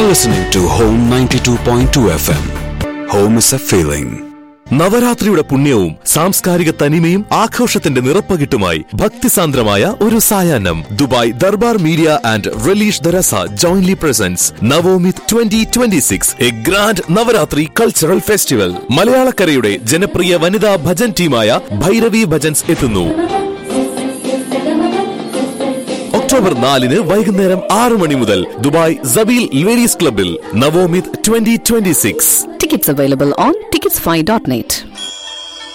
You're listening to Home 92.2 FM. Home is a feeling. നവരാത്രിയുടെ പുണ്യവും സാംസ്കാരിക തനിമയും ആഘോഷത്തിന്റെ നിറപ്പകിട്ടുമായി ഭക്തിസാന്ദ്രമായ ഒരു സായാഹ്നം Dubai Darbar media and relish ദരസ ജോയിൻലി പ്രസൻസ് നവോമിത് twenty twenty six a grand Navratri cultural festival മലയാളക്കരയുടെ ജനപ്രിയ വനിതാ ഭജൻ ടീമായ ഭൈരവി ഭജൻസ് എത്തുന്നു ഒക്ടോബർ നാലിന് വൈകുന്നേരം ആറ് മണി മുതൽ ദുബായ് സബീൽ ലേഡീസ് ക്ലബിൽ നവോമിത് twenty twenty six Tickets available on ticketsfy.net.